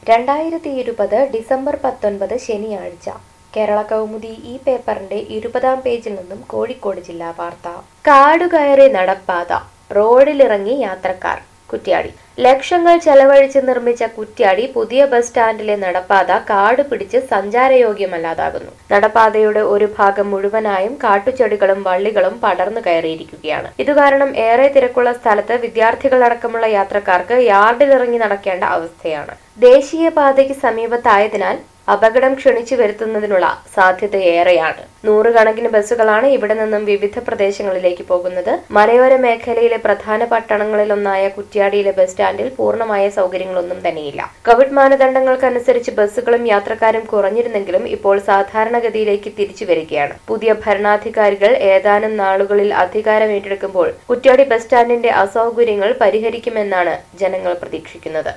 രണ്ടായിരത്തി ഇരുപത് ഡിസംബർ പത്തൊൻപത് ശനിയാഴ്ച കേരള കൗമുദി ഈ പേപ്പറിന്റെ ഇരുപതാം പേജിൽ നിന്നും കോഴിക്കോട് ജില്ലാ വാർത്ത കാടുകയറി നടപ്പാത റോഡിലിറങ്ങി യാത്രക്കാർ കുറ്റ്യാടി ലക്ഷങ്ങൾ ചെലവഴിച്ച് നിർമ്മിച്ച കുറ്റ്യാടി പുതിയ ബസ് സ്റ്റാൻഡിലെ നടപ്പാത കാട് പിടിച്ച് സഞ്ചാരയോഗ്യമല്ലാതാകുന്നു നടപ്പാതയുടെ ഒരു ഭാഗം മുഴുവനായും കാട്ടുചെടികളും വള്ളികളും പടർന്നു കയറിയിരിക്കുകയാണ് ഇതുകാരണം ഏറെ തിരക്കുള്ള സ്ഥലത്ത് വിദ്യാർത്ഥികളടക്കമുള്ള യാത്രക്കാർക്ക് യാർഡിലിറങ്ങി നടക്കേണ്ട അവസ്ഥയാണ് ദേശീയപാതയ്ക്ക് സമീപത്തായതിനാൽ അപകടം ക്ഷണിച്ചു വരുത്തുന്നതിനുള്ള സാധ്യതയേറെയാണ് നൂറുകണക്കിന് ബസ്സുകളാണ് ഇവിടെ നിന്നും വിവിധ പ്രദേശങ്ങളിലേക്ക് പോകുന്നത് മലയോര മേഖലയിലെ പ്രധാന പട്ടണങ്ങളിലൊന്നായ കുറ്റ്യാടിയിലെ ബസ് സ്റ്റാൻഡിൽ പൂർണ്ണമായ സൗകര്യങ്ങളൊന്നും തന്നെയില്ല കോവിഡ് മാനദണ്ഡങ്ങൾക്കനുസരിച്ച് ബസ്സുകളും യാത്രക്കാരും കുറഞ്ഞിരുന്നെങ്കിലും ഇപ്പോൾ സാധാരണഗതിയിലേക്ക് തിരിച്ചു വരികയാണ് പുതിയ ഭരണാധികാരികൾ ഏതാനും നാളുകളിൽ അധികാരം ഏറ്റെടുക്കുമ്പോൾ കുറ്റ്യാടി ബസ് സ്റ്റാൻഡിന്റെ അസൗകര്യങ്ങൾ പരിഹരിക്കുമെന്നാണ് ജനങ്ങൾ പ്രതീക്ഷിക്കുന്നത്